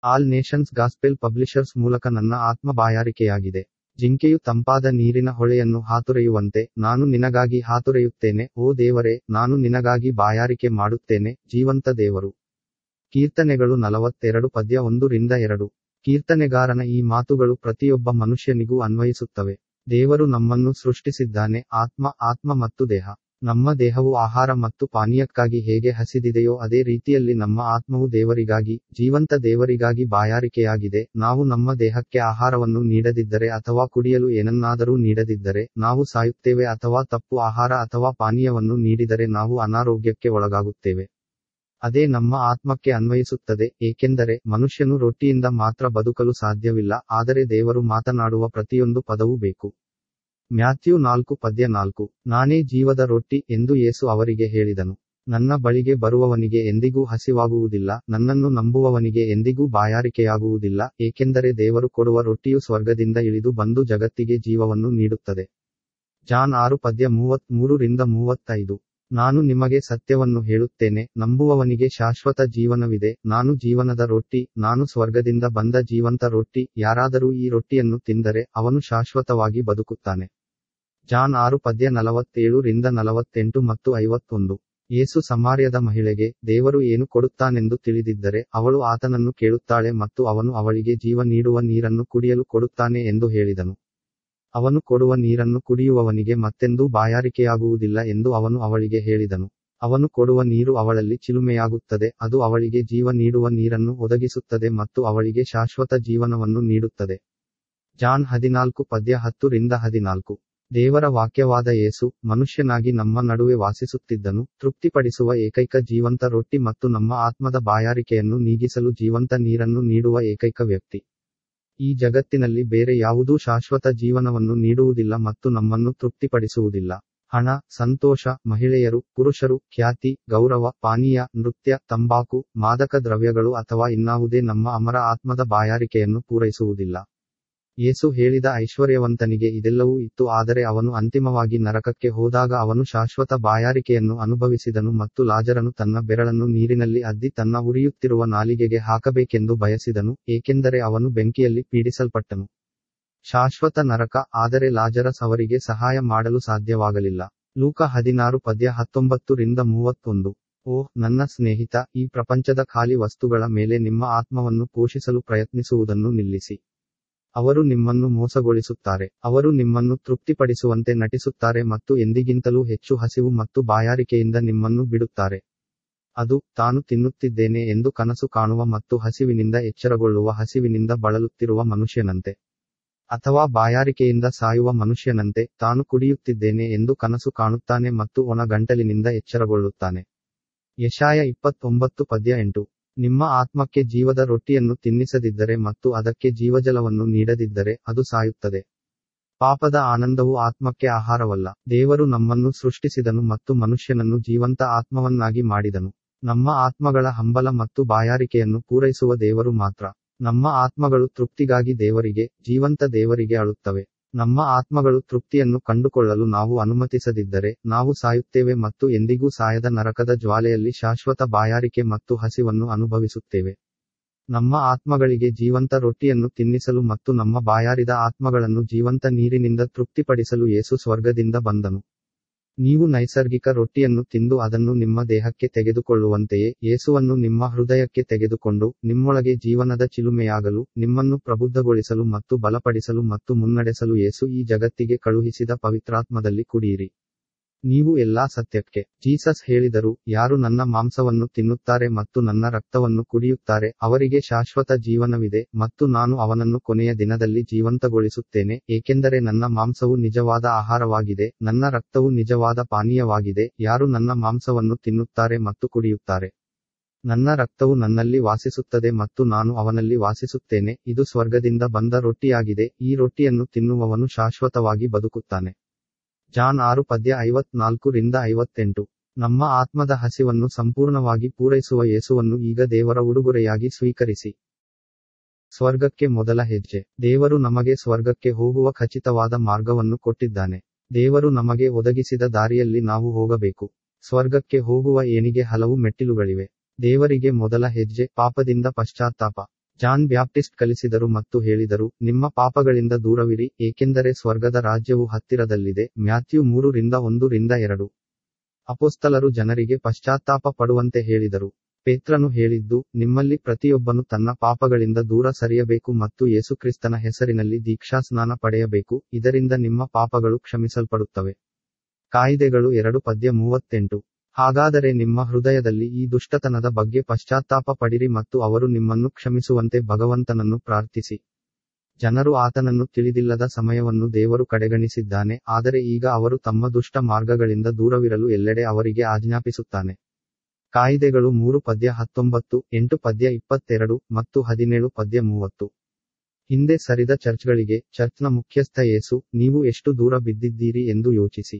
all Nations gospel publishers ಮೂಲಕ ನನ್ನ ಆತ್ಮ ಬಾಯಾರಿಕೆಯಾಗಿದೆ ಜಿಂಕೆಯು ತಂಪಾದ ನೀರಿನ ಹೊಳೆಯನ್ನು ಹಾತುರೆಯುವಂತೆ ನಾನು ನಿನಗಾಗಿ ಹಾತುರೆಯುತ್ತೇನೆ ಓ ದೇವರೇ ನಾನು ನಿನಗಾಗಿ ಬಾಯಾರಿಕೆ ಮಾಡುತ್ತೇನೆ ಜೀವಂತ ದೇವರು ಕೀರ್ತನೆಗಳು ನಲವತ್ತೆರಡು ಪದ್ಯ ಒಂದು ರಿಂದ ಎರಡು ಕೀರ್ತನೆಗಾರನ ಈ ಮಾತುಗಳು ಪ್ರತಿಯೊಬ್ಬ ಮನುಷ್ಯನಿಗೂ ಅನ್ವಯಿಸುತ್ತವೆ ದೇವರು ನಮ್ಮನ್ನು ಸೃಷ್ಟಿಸಿದ್ದಾನೆ ಆತ್ಮ ಆತ್ಮ ಮತ್ತು ದೇಹ ನಮ್ಮ ದೇಹವು ಆಹಾರ ಮತ್ತು ಪಾನೀಯಕ್ಕಾಗಿ ಹೇಗೆ ಹಸಿದಿದೆಯೋ ಅದೇ ರೀತಿಯಲ್ಲಿ ನಮ್ಮ ಆತ್ಮವು ದೇವರಿಗಾಗಿ ಜೀವಂತ ದೇವರಿಗಾಗಿ ಬಾಯಾರಿಕೆಯಾಗಿದೆ ನಾವು ನಮ್ಮ ದೇಹಕ್ಕೆ ಆಹಾರವನ್ನು ನೀಡದಿದ್ದರೆ ಅಥವಾ ಕುಡಿಯಲು ಏನನ್ನಾದರೂ ನೀಡದಿದ್ದರೆ ನಾವು ಸಾಯುತ್ತೇವೆ ಅಥವಾ ತಪ್ಪು ಆಹಾರ ಅಥವಾ ಪಾನೀಯವನ್ನು ನೀಡಿದರೆ ನಾವು ಅನಾರೋಗ್ಯಕ್ಕೆ ಒಳಗಾಗುತ್ತೇವೆ ಅದೇ ನಮ್ಮ ಆತ್ಮಕ್ಕೆ ಅನ್ವಯಿಸುತ್ತದೆ ಏಕೆಂದರೆ ಮನುಷ್ಯನು ರೊಟ್ಟಿಯಿಂದ ಮಾತ್ರ ಬದುಕಲು ಸಾಧ್ಯವಿಲ್ಲ ಆದರೆ ದೇವರು ಮಾತನಾಡುವ ಪ್ರತಿಯೊಂದು ಪದವೂ ಬೇಕು ಮ್ಯಾಥ್ಯೂ ನಾಲ್ಕು ಪದ್ಯ ನಾಲ್ಕು ನಾನೇ ಜೀವದ ರೊಟ್ಟಿ ಎಂದು ಯೇಸು ಅವರಿಗೆ ಹೇಳಿದನು ನನ್ನ ಬಳಿಗೆ ಬರುವವನಿಗೆ ಎಂದಿಗೂ ಹಸಿವಾಗುವುದಿಲ್ಲ ನನ್ನನ್ನು ನಂಬುವವನಿಗೆ ಎಂದಿಗೂ ಬಾಯಾರಿಕೆಯಾಗುವುದಿಲ್ಲ ಏಕೆಂದರೆ ದೇವರು ಕೊಡುವ ರೊಟ್ಟಿಯು ಸ್ವರ್ಗದಿಂದ ಇಳಿದು ಬಂದು ಜಗತ್ತಿಗೆ ಜೀವವನ್ನು ನೀಡುತ್ತದೆ ಜಾನ್ ಆರು ಪದ್ಯ ಮೂವತ್ತ್ ಮೂರು ರಿಂದ ಮೂವತ್ತೈದು ನಾನು ನಿಮಗೆ ಸತ್ಯವನ್ನು ಹೇಳುತ್ತೇನೆ ನಂಬುವವನಿಗೆ ಶಾಶ್ವತ ಜೀವನವಿದೆ ನಾನು ಜೀವನದ ರೊಟ್ಟಿ ನಾನು ಸ್ವರ್ಗದಿಂದ ಬಂದ ಜೀವಂತ ರೊಟ್ಟಿ ಯಾರಾದರೂ ಈ ರೊಟ್ಟಿಯನ್ನು ತಿಂದರೆ ಅವನು ಶಾಶ್ವತವಾಗಿ ಬದುಕುತ್ತಾನೆ ಜಾನ್ ಆರು ಪದ್ಯ ನಲವತ್ತೇಳು ರಿಂದ ನಲವತ್ತೆಂಟು ಮತ್ತು ಐವತ್ತೊಂದು ಯೇಸು ಸಮಾರ್ಯದ ಮಹಿಳೆಗೆ ದೇವರು ಏನು ಕೊಡುತ್ತಾನೆಂದು ತಿಳಿದಿದ್ದರೆ ಅವಳು ಆತನನ್ನು ಕೇಳುತ್ತಾಳೆ ಮತ್ತು ಅವನು ಅವಳಿಗೆ ಜೀವ ನೀಡುವ ನೀರನ್ನು ಕುಡಿಯಲು ಕೊಡುತ್ತಾನೆ ಎಂದು ಹೇಳಿದನು ಅವನು ಕೊಡುವ ನೀರನ್ನು ಕುಡಿಯುವವನಿಗೆ ಮತ್ತೆಂದೂ ಬಾಯಾರಿಕೆಯಾಗುವುದಿಲ್ಲ ಎಂದು ಅವನು ಅವಳಿಗೆ ಹೇಳಿದನು ಅವನು ಕೊಡುವ ನೀರು ಅವಳಲ್ಲಿ ಚಿಲುಮೆಯಾಗುತ್ತದೆ ಅದು ಅವಳಿಗೆ ಜೀವ ನೀಡುವ ನೀರನ್ನು ಒದಗಿಸುತ್ತದೆ ಮತ್ತು ಅವಳಿಗೆ ಶಾಶ್ವತ ಜೀವನವನ್ನು ನೀಡುತ್ತದೆ ಜಾನ್ ಹದಿನಾಲ್ಕು ಪದ್ಯ ಹತ್ತು ರಿಂದ ಹದಿನಾಲ್ಕು ದೇವರ ವಾಕ್ಯವಾದ ಯೇಸು ಮನುಷ್ಯನಾಗಿ ನಮ್ಮ ನಡುವೆ ವಾಸಿಸುತ್ತಿದ್ದನು ತೃಪ್ತಿಪಡಿಸುವ ಏಕೈಕ ಜೀವಂತ ರೊಟ್ಟಿ ಮತ್ತು ನಮ್ಮ ಆತ್ಮದ ಬಾಯಾರಿಕೆಯನ್ನು ನೀಗಿಸಲು ಜೀವಂತ ನೀರನ್ನು ನೀಡುವ ಏಕೈಕ ವ್ಯಕ್ತಿ ಈ ಜಗತ್ತಿನಲ್ಲಿ ಬೇರೆ ಯಾವುದೂ ಶಾಶ್ವತ ಜೀವನವನ್ನು ನೀಡುವುದಿಲ್ಲ ಮತ್ತು ನಮ್ಮನ್ನು ತೃಪ್ತಿಪಡಿಸುವುದಿಲ್ಲ ಹಣ ಸಂತೋಷ ಮಹಿಳೆಯರು ಪುರುಷರು ಖ್ಯಾತಿ ಗೌರವ ಪಾನೀಯ ನೃತ್ಯ ತಂಬಾಕು ಮಾದಕ ದ್ರವ್ಯಗಳು ಅಥವಾ ಇನ್ನಾವುದೇ ನಮ್ಮ ಅಮರ ಆತ್ಮದ ಬಾಯಾರಿಕೆಯನ್ನು ಪೂರೈಸುವುದಿಲ್ಲ ಯೇಸು ಹೇಳಿದ ಐಶ್ವರ್ಯವಂತನಿಗೆ ಇದೆಲ್ಲವೂ ಇತ್ತು ಆದರೆ ಅವನು ಅಂತಿಮವಾಗಿ ನರಕಕ್ಕೆ ಹೋದಾಗ ಅವನು ಶಾಶ್ವತ ಬಾಯಾರಿಕೆಯನ್ನು ಅನುಭವಿಸಿದನು ಮತ್ತು ಲಾಜರನು ತನ್ನ ಬೆರಳನ್ನು ನೀರಿನಲ್ಲಿ ಅದ್ದಿ ತನ್ನ ಉರಿಯುತ್ತಿರುವ ನಾಲಿಗೆಗೆ ಹಾಕಬೇಕೆಂದು ಬಯಸಿದನು ಏಕೆಂದರೆ ಅವನು ಬೆಂಕಿಯಲ್ಲಿ ಪೀಡಿಸಲ್ಪಟ್ಟನು ಶಾಶ್ವತ ನರಕ ಆದರೆ ಲಾಜರಸ್ ಅವರಿಗೆ ಸಹಾಯ ಮಾಡಲು ಸಾಧ್ಯವಾಗಲಿಲ್ಲ ಲೂಕ ಹದಿನಾರು ಪದ್ಯ ಹತ್ತೊಂಬತ್ತು ರಿಂದ ಮೂವತ್ತೊಂದು ಓ ನನ್ನ ಸ್ನೇಹಿತ ಈ ಪ್ರಪಂಚದ ಖಾಲಿ ವಸ್ತುಗಳ ಮೇಲೆ ನಿಮ್ಮ ಆತ್ಮವನ್ನು ಪೋಷಿಸಲು ಪ್ರಯತ್ನಿಸುವುದನ್ನು ನಿಲ್ಲಿಸಿ ಅವರು ನಿಮ್ಮನ್ನು ಮೋಸಗೊಳಿಸುತ್ತಾರೆ ಅವರು ನಿಮ್ಮನ್ನು ತೃಪ್ತಿಪಡಿಸುವಂತೆ ನಟಿಸುತ್ತಾರೆ ಮತ್ತು ಎಂದಿಗಿಂತಲೂ ಹೆಚ್ಚು ಹಸಿವು ಮತ್ತು ಬಾಯಾರಿಕೆಯಿಂದ ನಿಮ್ಮನ್ನು ಬಿಡುತ್ತಾರೆ ಅದು ತಾನು ತಿನ್ನುತ್ತಿದ್ದೇನೆ ಎಂದು ಕನಸು ಕಾಣುವ ಮತ್ತು ಹಸಿವಿನಿಂದ ಎಚ್ಚರಗೊಳ್ಳುವ ಹಸಿವಿನಿಂದ ಬಳಲುತ್ತಿರುವ ಮನುಷ್ಯನಂತೆ ಅಥವಾ ಬಾಯಾರಿಕೆಯಿಂದ ಸಾಯುವ ಮನುಷ್ಯನಂತೆ ತಾನು ಕುಡಿಯುತ್ತಿದ್ದೇನೆ ಎಂದು ಕನಸು ಕಾಣುತ್ತಾನೆ ಮತ್ತು ಒಣ ಗಂಟಲಿನಿಂದ ಎಚ್ಚರಗೊಳ್ಳುತ್ತಾನೆ ಯಶಾಯ ಇಪ್ಪತ್ತೊಂಬತ್ತು ಪದ್ಯ ಎಂಟು ನಿಮ್ಮ ಆತ್ಮಕ್ಕೆ ಜೀವದ ರೊಟ್ಟಿಯನ್ನು ತಿನ್ನಿಸದಿದ್ದರೆ ಮತ್ತು ಅದಕ್ಕೆ ಜೀವಜಲವನ್ನು ನೀಡದಿದ್ದರೆ ಅದು ಸಾಯುತ್ತದೆ ಪಾಪದ ಆನಂದವು ಆತ್ಮಕ್ಕೆ ಆಹಾರವಲ್ಲ ದೇವರು ನಮ್ಮನ್ನು ಸೃಷ್ಟಿಸಿದನು ಮತ್ತು ಮನುಷ್ಯನನ್ನು ಜೀವಂತ ಆತ್ಮವನ್ನಾಗಿ ಮಾಡಿದನು ನಮ್ಮ ಆತ್ಮಗಳ ಹಂಬಲ ಮತ್ತು ಬಾಯಾರಿಕೆಯನ್ನು ಪೂರೈಸುವ ದೇವರು ಮಾತ್ರ ನಮ್ಮ ಆತ್ಮಗಳು ತೃಪ್ತಿಗಾಗಿ ದೇವರಿಗೆ ಜೀವಂತ ದೇವರಿಗೆ ಅಳುತ್ತವೆ ನಮ್ಮ ಆತ್ಮಗಳು ತೃಪ್ತಿಯನ್ನು ಕಂಡುಕೊಳ್ಳಲು ನಾವು ಅನುಮತಿಸದಿದ್ದರೆ ನಾವು ಸಾಯುತ್ತೇವೆ ಮತ್ತು ಎಂದಿಗೂ ಸಾಯದ ನರಕದ ಜ್ವಾಲೆಯಲ್ಲಿ ಶಾಶ್ವತ ಬಾಯಾರಿಕೆ ಮತ್ತು ಹಸಿವನ್ನು ಅನುಭವಿಸುತ್ತೇವೆ ನಮ್ಮ ಆತ್ಮಗಳಿಗೆ ಜೀವಂತ ರೊಟ್ಟಿಯನ್ನು ತಿನ್ನಿಸಲು ಮತ್ತು ನಮ್ಮ ಬಾಯಾರಿದ ಆತ್ಮಗಳನ್ನು ಜೀವಂತ ನೀರಿನಿಂದ ತೃಪ್ತಿಪಡಿಸಲು ಯೇಸು ಸ್ವರ್ಗದಿಂದ ಬಂದನು ನೀವು ನೈಸರ್ಗಿಕ ರೊಟ್ಟಿಯನ್ನು ತಿಂದು ಅದನ್ನು ನಿಮ್ಮ ದೇಹಕ್ಕೆ ತೆಗೆದುಕೊಳ್ಳುವಂತೆಯೇ ಯೇಸುವನ್ನು ನಿಮ್ಮ ಹೃದಯಕ್ಕೆ ತೆಗೆದುಕೊಂಡು ನಿಮ್ಮೊಳಗೆ ಜೀವನದ ಚಿಲುಮೆಯಾಗಲು ನಿಮ್ಮನ್ನು ಪ್ರಬುದ್ಧಗೊಳಿಸಲು ಮತ್ತು ಬಲಪಡಿಸಲು ಮತ್ತು ಮುನ್ನಡೆಸಲು ಯೇಸು ಈ ಜಗತ್ತಿಗೆ ಕಳುಹಿಸಿದ ಪವಿತ್ರಾತ್ಮದಲ್ಲಿ ಕುಡಿಯಿರಿ ನೀವು ಎಲ್ಲಾ ಸತ್ಯಕ್ಕೆ ಜೀಸಸ್ ಹೇಳಿದರು ಯಾರು ನನ್ನ ಮಾಂಸವನ್ನು ತಿನ್ನುತ್ತಾರೆ ಮತ್ತು ನನ್ನ ರಕ್ತವನ್ನು ಕುಡಿಯುತ್ತಾರೆ ಅವರಿಗೆ ಶಾಶ್ವತ ಜೀವನವಿದೆ ಮತ್ತು ನಾನು ಅವನನ್ನು ಕೊನೆಯ ದಿನದಲ್ಲಿ ಜೀವಂತಗೊಳಿಸುತ್ತೇನೆ ಏಕೆಂದರೆ ನನ್ನ ಮಾಂಸವು ನಿಜವಾದ ಆಹಾರವಾಗಿದೆ ನನ್ನ ರಕ್ತವು ನಿಜವಾದ ಪಾನೀಯವಾಗಿದೆ ಯಾರು ನನ್ನ ಮಾಂಸವನ್ನು ತಿನ್ನುತ್ತಾರೆ ಮತ್ತು ಕುಡಿಯುತ್ತಾರೆ ನನ್ನ ರಕ್ತವು ನನ್ನಲ್ಲಿ ವಾಸಿಸುತ್ತದೆ ಮತ್ತು ನಾನು ಅವನಲ್ಲಿ ವಾಸಿಸುತ್ತೇನೆ ಇದು ಸ್ವರ್ಗದಿಂದ ಬಂದ ರೊಟ್ಟಿಯಾಗಿದೆ ಈ ರೊಟ್ಟಿಯನ್ನು ತಿನ್ನುವವನು ಶಾಶ್ವತವಾಗಿ ಬದುಕುತ್ತಾನೆ ಜಾನ್ ಆರು ಪದ್ಯ ಐವತ್ನಾಲ್ಕು ರಿಂದ ಐವತ್ತೆಂಟು ನಮ್ಮ ಆತ್ಮದ ಹಸಿವನ್ನು ಸಂಪೂರ್ಣವಾಗಿ ಪೂರೈಸುವ ಯೇಸುವನ್ನು ಈಗ ದೇವರ ಉಡುಗೊರೆಯಾಗಿ ಸ್ವೀಕರಿಸಿ ಸ್ವರ್ಗಕ್ಕೆ ಮೊದಲ ಹೆಜ್ಜೆ ದೇವರು ನಮಗೆ ಸ್ವರ್ಗಕ್ಕೆ ಹೋಗುವ ಖಚಿತವಾದ ಮಾರ್ಗವನ್ನು ಕೊಟ್ಟಿದ್ದಾನೆ ದೇವರು ನಮಗೆ ಒದಗಿಸಿದ ದಾರಿಯಲ್ಲಿ ನಾವು ಹೋಗಬೇಕು ಸ್ವರ್ಗಕ್ಕೆ ಹೋಗುವ ಏಣಿಗೆ ಹಲವು ಮೆಟ್ಟಿಲುಗಳಿವೆ ದೇವರಿಗೆ ಮೊದಲ ಹೆಜ್ಜೆ ಪಾಪದಿಂದ ಪಶ್ಚಾತ್ತಾಪ ಜಾನ್ ಬ್ಯಾಪ್ಟಿಸ್ಟ್ ಕಲಿಸಿದರು ಮತ್ತು ಹೇಳಿದರು ನಿಮ್ಮ ಪಾಪಗಳಿಂದ ದೂರವಿರಿ ಏಕೆಂದರೆ ಸ್ವರ್ಗದ ರಾಜ್ಯವು ಹತ್ತಿರದಲ್ಲಿದೆ ಮ್ಯಾಥ್ಯೂ ಮೂರು ರಿಂದ ಒಂದು ರಿಂದ ಎರಡು ಅಪೋಸ್ತಲರು ಜನರಿಗೆ ಪಶ್ಚಾತ್ತಾಪ ಪಡುವಂತೆ ಹೇಳಿದರು ಪೇತ್ರನು ಹೇಳಿದ್ದು ನಿಮ್ಮಲ್ಲಿ ಪ್ರತಿಯೊಬ್ಬನು ತನ್ನ ಪಾಪಗಳಿಂದ ದೂರ ಸರಿಯಬೇಕು ಮತ್ತು ಯೇಸುಕ್ರಿಸ್ತನ ಹೆಸರಿನಲ್ಲಿ ದೀಕ್ಷಾಸ್ನಾನ ಪಡೆಯಬೇಕು ಇದರಿಂದ ನಿಮ್ಮ ಪಾಪಗಳು ಕ್ಷಮಿಸಲ್ಪಡುತ್ತವೆ ಕಾಯಿದೆಗಳು ಎರಡು ಪದ್ಯ ಮೂವತ್ತೆಂಟು ಹಾಗಾದರೆ ನಿಮ್ಮ ಹೃದಯದಲ್ಲಿ ಈ ದುಷ್ಟತನದ ಬಗ್ಗೆ ಪಶ್ಚಾತ್ತಾಪ ಪಡಿರಿ ಮತ್ತು ಅವರು ನಿಮ್ಮನ್ನು ಕ್ಷಮಿಸುವಂತೆ ಭಗವಂತನನ್ನು ಪ್ರಾರ್ಥಿಸಿ ಜನರು ಆತನನ್ನು ತಿಳಿದಿಲ್ಲದ ಸಮಯವನ್ನು ದೇವರು ಕಡೆಗಣಿಸಿದ್ದಾನೆ ಆದರೆ ಈಗ ಅವರು ತಮ್ಮ ದುಷ್ಟ ಮಾರ್ಗಗಳಿಂದ ದೂರವಿರಲು ಎಲ್ಲೆಡೆ ಅವರಿಗೆ ಆಜ್ಞಾಪಿಸುತ್ತಾನೆ ಕಾಯಿದೆಗಳು ಮೂರು ಪದ್ಯ ಹತ್ತೊಂಬತ್ತು ಎಂಟು ಪದ್ಯ ಇಪ್ಪತ್ತೆರಡು ಮತ್ತು ಹದಿನೇಳು ಪದ್ಯ ಮೂವತ್ತು ಹಿಂದೆ ಸರಿದ ಚರ್ಚ್ಗಳಿಗೆ ಚರ್ಚ್ನ ಮುಖ್ಯಸ್ಥ ಯೇಸು ನೀವು ಎಷ್ಟು ದೂರ ಬಿದ್ದಿದ್ದೀರಿ ಎಂದು ಯೋಚಿಸಿ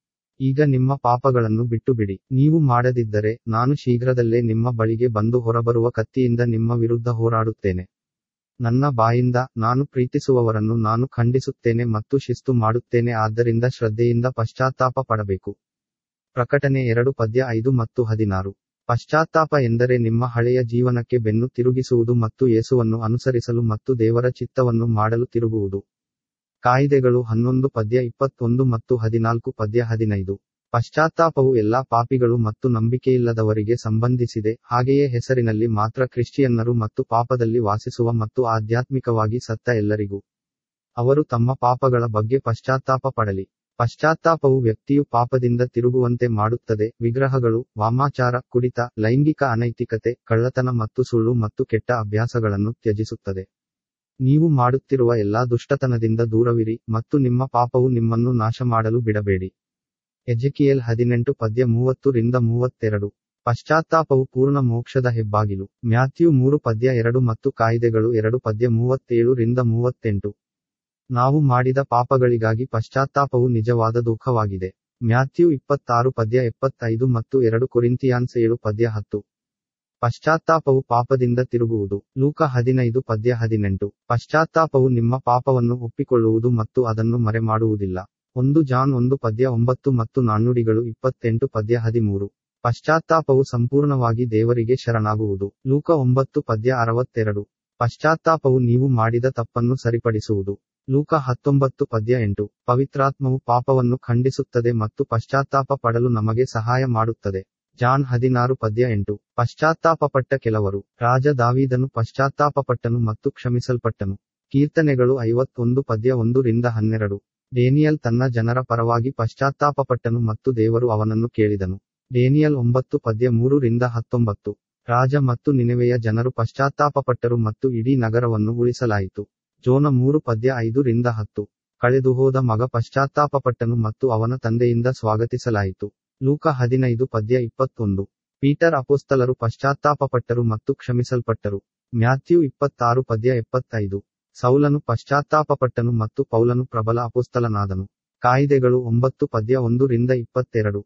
ಈಗ ನಿಮ್ಮ ಪಾಪಗಳನ್ನು ಬಿಟ್ಟು ಬಿಡಿ ನೀವು ಮಾಡದಿದ್ದರೆ ನಾನು ಶೀಘ್ರದಲ್ಲೇ ನಿಮ್ಮ ಬಳಿಗೆ ಬಂದು ಹೊರಬರುವ ಕತ್ತಿಯಿಂದ ನಿಮ್ಮ ವಿರುದ್ಧ ಹೋರಾಡುತ್ತೇನೆ ನನ್ನ ಬಾಯಿಂದ ನಾನು ಪ್ರೀತಿಸುವವರನ್ನು ನಾನು ಖಂಡಿಸುತ್ತೇನೆ ಮತ್ತು ಶಿಸ್ತು ಮಾಡುತ್ತೇನೆ ಆದ್ದರಿಂದ ಶ್ರದ್ಧೆಯಿಂದ ಪಶ್ಚಾತ್ತಾಪ ಪಡಬೇಕು ಪ್ರಕಟಣೆ ಎರಡು ಪದ್ಯ ಐದು ಮತ್ತು ಹದಿನಾರು ಪಶ್ಚಾತ್ತಾಪ ಎಂದರೆ ನಿಮ್ಮ ಹಳೆಯ ಜೀವನಕ್ಕೆ ಬೆನ್ನು ತಿರುಗಿಸುವುದು ಮತ್ತು ಯೇಸುವನ್ನು ಅನುಸರಿಸಲು ಮತ್ತು ದೇವರ ಚಿತ್ತವನ್ನು ಮಾಡಲು ತಿರುಗುವುದು ಕಾಯಿದೆಗಳು ಹನ್ನೊಂದು ಪದ್ಯ ಇಪ್ಪತ್ತೊಂದು ಮತ್ತು ಹದಿನಾಲ್ಕು ಪದ್ಯ ಹದಿನೈದು ಪಶ್ಚಾತ್ತಾಪವು ಎಲ್ಲಾ ಪಾಪಿಗಳು ಮತ್ತು ನಂಬಿಕೆಯಿಲ್ಲದವರಿಗೆ ಸಂಬಂಧಿಸಿದೆ ಹಾಗೆಯೇ ಹೆಸರಿನಲ್ಲಿ ಮಾತ್ರ ಕ್ರಿಶ್ಚಿಯನ್ನರು ಮತ್ತು ಪಾಪದಲ್ಲಿ ವಾಸಿಸುವ ಮತ್ತು ಆಧ್ಯಾತ್ಮಿಕವಾಗಿ ಸತ್ತ ಎಲ್ಲರಿಗೂ ಅವರು ತಮ್ಮ ಪಾಪಗಳ ಬಗ್ಗೆ ಪಶ್ಚಾತ್ತಾಪ ಪಡಲಿ ಪಶ್ಚಾತ್ತಾಪವು ವ್ಯಕ್ತಿಯು ಪಾಪದಿಂದ ತಿರುಗುವಂತೆ ಮಾಡುತ್ತದೆ ವಿಗ್ರಹಗಳು ವಾಮಾಚಾರ ಕುಡಿತ ಲೈಂಗಿಕ ಅನೈತಿಕತೆ ಕಳ್ಳತನ ಮತ್ತು ಸುಳ್ಳು ಮತ್ತು ಕೆಟ್ಟ ಅಭ್ಯಾಸಗಳನ್ನು ತ್ಯಜಿಸುತ್ತದೆ ನೀವು ಮಾಡುತ್ತಿರುವ ಎಲ್ಲಾ ದುಷ್ಟತನದಿಂದ ದೂರವಿರಿ ಮತ್ತು ನಿಮ್ಮ ಪಾಪವು ನಿಮ್ಮನ್ನು ನಾಶ ಮಾಡಲು ಬಿಡಬೇಡಿ ಎಜೆಕಿಯಲ್ ಹದಿನೆಂಟು ಪದ್ಯ ಮೂವತ್ತು ರಿಂದ ಮೂವತ್ತೆರಡು ಪಶ್ಚಾತ್ತಾಪವು ಪೂರ್ಣ ಮೋಕ್ಷದ ಹೆಬ್ಬಾಗಿಲು ಮ್ಯಾಥ್ಯೂ ಮೂರು ಪದ್ಯ ಎರಡು ಮತ್ತು ಕಾಯ್ದೆಗಳು ಎರಡು ಪದ್ಯ ಮೂವತ್ತೇಳು ರಿಂದ ಮೂವತ್ತೆಂಟು ನಾವು ಮಾಡಿದ ಪಾಪಗಳಿಗಾಗಿ ಪಶ್ಚಾತ್ತಾಪವು ನಿಜವಾದ ದುಃಖವಾಗಿದೆ ಮ್ಯಾಥ್ಯೂ ಇಪ್ಪತ್ತಾರು ಪದ್ಯ ಎಪ್ಪತ್ತೈದು ಮತ್ತು ಎರಡು ಕೊರಿಂತಿಯಾನ್ಸ್ ಏಳು ಪದ್ಯ ಹತ್ತು ಪಶ್ಚಾತ್ತಾಪವು ಪಾಪದಿಂದ ತಿರುಗುವುದು ಲೂಕ ಹದಿನೈದು ಪದ್ಯ ಹದಿನೆಂಟು ಪಶ್ಚಾತ್ತಾಪವು ನಿಮ್ಮ ಪಾಪವನ್ನು ಒಪ್ಪಿಕೊಳ್ಳುವುದು ಮತ್ತು ಅದನ್ನು ಮರೆಮಾಡುವುದಿಲ್ಲ ಒಂದು ಜಾನ್ ಒಂದು ಪದ್ಯ ಒಂಬತ್ತು ಮತ್ತು ನಾಣ್ಣುಡಿಗಳು ಇಪ್ಪತ್ತೆಂಟು ಪದ್ಯ ಹದಿಮೂರು ಪಶ್ಚಾತ್ತಾಪವು ಸಂಪೂರ್ಣವಾಗಿ ದೇವರಿಗೆ ಶರಣಾಗುವುದು ಲೂಕ ಒಂಬತ್ತು ಪದ್ಯ ಅರವತ್ತೆರಡು ಪಶ್ಚಾತ್ತಾಪವು ನೀವು ಮಾಡಿದ ತಪ್ಪನ್ನು ಸರಿಪಡಿಸುವುದು ಲೂಕ ಹತ್ತೊಂಬತ್ತು ಪದ್ಯ ಎಂಟು ಪವಿತ್ರಾತ್ಮವು ಪಾಪವನ್ನು ಖಂಡಿಸುತ್ತದೆ ಮತ್ತು ಪಶ್ಚಾತ್ತಾಪ ಪಡಲು ನಮಗೆ ಸಹಾಯ ಮಾಡುತ್ತದೆ ಜಾನ್ ಹದಿನಾರು ಪದ್ಯ ಎಂಟು ಪಶ್ಚಾತ್ತಾಪಪಟ್ಟ ಕೆಲವರು ರಾಜ ದಾವೀದನು ಪಶ್ಚಾತ್ತಾಪಪಟ್ಟನು ಮತ್ತು ಕ್ಷಮಿಸಲ್ಪಟ್ಟನು ಕೀರ್ತನೆಗಳು ಐವತ್ತೊಂದು ಪದ್ಯ ಒಂದು ರಿಂದ ಹನ್ನೆರಡು ಡೇನಿಯಲ್ ತನ್ನ ಜನರ ಪರವಾಗಿ ಪಶ್ಚಾತ್ತಾಪಪಟ್ಟನು ಮತ್ತು ದೇವರು ಅವನನ್ನು ಕೇಳಿದನು ಡೇನಿಯಲ್ ಒಂಬತ್ತು ಪದ್ಯ ಮೂರು ರಿಂದ ಹತ್ತೊಂಬತ್ತು ರಾಜ ಮತ್ತು ನಿನೆವೆಯ ಜನರು ಪಶ್ಚಾತ್ತಾಪಪಟ್ಟರು ಮತ್ತು ಇಡೀ ನಗರವನ್ನು ಉಳಿಸಲಾಯಿತು ಜೋನ ಮೂರು ಪದ್ಯ ಐದು ರಿಂದ ಹತ್ತು ಕಳೆದುಹೋದ ಮಗ ಪಶ್ಚಾತ್ತಾಪಪಟ್ಟನು ಮತ್ತು ಅವನ ತಂದೆಯಿಂದ ಸ್ವಾಗತಿಸಲಾಯಿತು ಲೂಕ ಹದಿನೈದು ಪದ್ಯ ಇಪ್ಪತ್ತೊಂದು ಪೀಟರ್ ಅಪೋಸ್ತಲರು ಪಶ್ಚಾತ್ತಾಪಪಟ್ಟರು ಮತ್ತು ಕ್ಷಮಿಸಲ್ಪಟ್ಟರು ಮ್ಯಾಥ್ಯೂ ಇಪ್ಪತ್ತಾರು ಪದ್ಯ ಎಪ್ಪತ್ತೈದು ಸೌಲನು ಪಶ್ಚಾತ್ತಾಪಪಟ್ಟನು ಮತ್ತು ಪೌಲನು ಪ್ರಬಲ ಅಪೋಸ್ತಲನಾದನು ಕಾಯಿದೆಗಳು ಒಂಬತ್ತು ಪದ್ಯ ಒಂದು ರಿಂದ ಇಪ್ಪತ್ತೆರಡು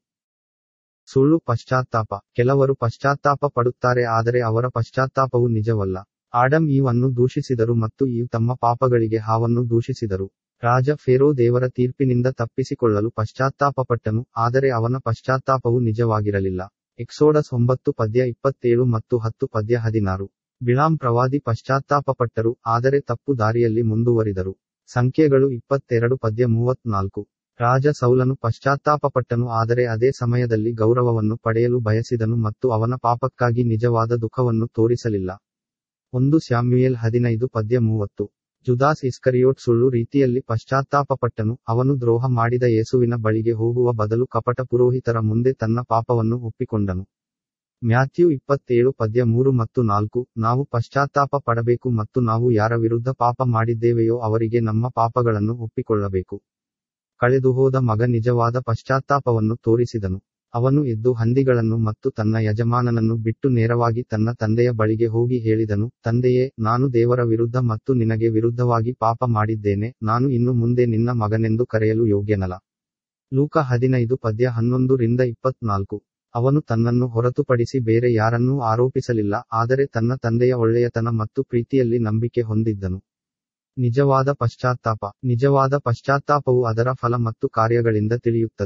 ಸುಳ್ಳು ಪಶ್ಚಾತ್ತಾಪ ಕೆಲವರು ಪಶ್ಚಾತ್ತಾಪ ಪಡುತ್ತಾರೆ ಆದರೆ ಅವರ ಪಶ್ಚಾತ್ತಾಪವು ನಿಜವಲ್ಲ ಆಡಮ್ ಈವನ್ನು ದೂಷಿಸಿದರು ಮತ್ತು ಈವ್ ತಮ್ಮ ಪಾಪಗಳಿಗೆ ಹಾವನ್ನು ದೂಷಿಸಿದರು ರಾಜ ಫೇರೋ ದೇವರ ತೀರ್ಪಿನಿಂದ ತಪ್ಪಿಸಿಕೊಳ್ಳಲು ಪಶ್ಚಾತ್ತಾಪಪಟ್ಟನು ಆದರೆ ಅವನ ಪಶ್ಚಾತ್ತಾಪವು ನಿಜವಾಗಿರಲಿಲ್ಲ ಎಕ್ಸೋಡಸ್ ಒಂಬತ್ತು ಪದ್ಯ ಇಪ್ಪತ್ತೇಳು ಮತ್ತು ಹತ್ತು ಪದ್ಯ ಹದಿನಾರು ಬಿಳಾಂ ಪ್ರವಾದಿ ಪಶ್ಚಾತ್ತಾಪಪಟ್ಟರು ಆದರೆ ತಪ್ಪು ದಾರಿಯಲ್ಲಿ ಮುಂದುವರಿದರು ಸಂಖ್ಯೆಗಳು ಇಪ್ಪತ್ತೆರಡು ಪದ್ಯ ಮೂವತ್ನಾಲ್ಕು ರಾಜ ಸೌಲನು ಪಶ್ಚಾತ್ತಾಪಪಟ್ಟನು ಆದರೆ ಅದೇ ಸಮಯದಲ್ಲಿ ಗೌರವವನ್ನು ಪಡೆಯಲು ಬಯಸಿದನು ಮತ್ತು ಅವನ ಪಾಪಕ್ಕಾಗಿ ನಿಜವಾದ ದುಃಖವನ್ನು ತೋರಿಸಲಿಲ್ಲ ಒಂದು ಸ್ಯಾಮ್ಯುಯಲ್ ಹದಿನೈದು ಪದ್ಯ ಮೂವತ್ತು ಜುದಾಸ್ ಇಸ್ಕರಿಯೋಟ್ ಸುಳ್ಳು ರೀತಿಯಲ್ಲಿ ಪಶ್ಚಾತ್ತಾಪಪಟ್ಟನು ಅವನು ದ್ರೋಹ ಮಾಡಿದ ಯೇಸುವಿನ ಬಳಿಗೆ ಹೋಗುವ ಬದಲು ಕಪಟ ಪುರೋಹಿತರ ಮುಂದೆ ತನ್ನ ಪಾಪವನ್ನು ಒಪ್ಪಿಕೊಂಡನು ಮ್ಯಾಥ್ಯೂ ಇಪ್ಪತ್ತೇಳು ಪದ್ಯ ಮೂರು ಮತ್ತು ನಾಲ್ಕು ನಾವು ಪಶ್ಚಾತ್ತಾಪ ಪಡಬೇಕು ಮತ್ತು ನಾವು ಯಾರ ವಿರುದ್ಧ ಪಾಪ ಮಾಡಿದ್ದೇವೆಯೋ ಅವರಿಗೆ ನಮ್ಮ ಪಾಪಗಳನ್ನು ಒಪ್ಪಿಕೊಳ್ಳಬೇಕು ಕಳೆದುಹೋದ ಮಗ ನಿಜವಾದ ಪಶ್ಚಾತ್ತಾಪವನ್ನು ತೋರಿಸಿದನು ಅವನು ಎದ್ದು ಹಂದಿಗಳನ್ನು ಮತ್ತು ತನ್ನ ಯಜಮಾನನನ್ನು ಬಿಟ್ಟು ನೇರವಾಗಿ ತನ್ನ ತಂದೆಯ ಬಳಿಗೆ ಹೋಗಿ ಹೇಳಿದನು ತಂದೆಯೇ ನಾನು ದೇವರ ವಿರುದ್ಧ ಮತ್ತು ನಿನಗೆ ವಿರುದ್ಧವಾಗಿ ಪಾಪ ಮಾಡಿದ್ದೇನೆ ನಾನು ಇನ್ನು ಮುಂದೆ ನಿನ್ನ ಮಗನೆಂದು ಕರೆಯಲು ಯೋಗ್ಯನಲ್ಲ ಲೂಕ ಹದಿನೈದು ಪದ್ಯ ಹನ್ನೊಂದು ರಿಂದ ಇಪ್ಪತ್ನಾಲ್ಕು ಅವನು ತನ್ನನ್ನು ಹೊರತುಪಡಿಸಿ ಬೇರೆ ಯಾರನ್ನೂ ಆರೋಪಿಸಲಿಲ್ಲ ಆದರೆ ತನ್ನ ತಂದೆಯ ಒಳ್ಳೆಯತನ ಮತ್ತು ಪ್ರೀತಿಯಲ್ಲಿ ನಂಬಿಕೆ ಹೊಂದಿದ್ದನು ನಿಜವಾದ ಪಶ್ಚಾತ್ತಾಪ ನಿಜವಾದ ಪಶ್ಚಾತ್ತಾಪವು ಅದರ ಫಲ ಮತ್ತು ಕಾರ್ಯಗಳಿಂದ ತಿಳಿಯುತ್ತದೆ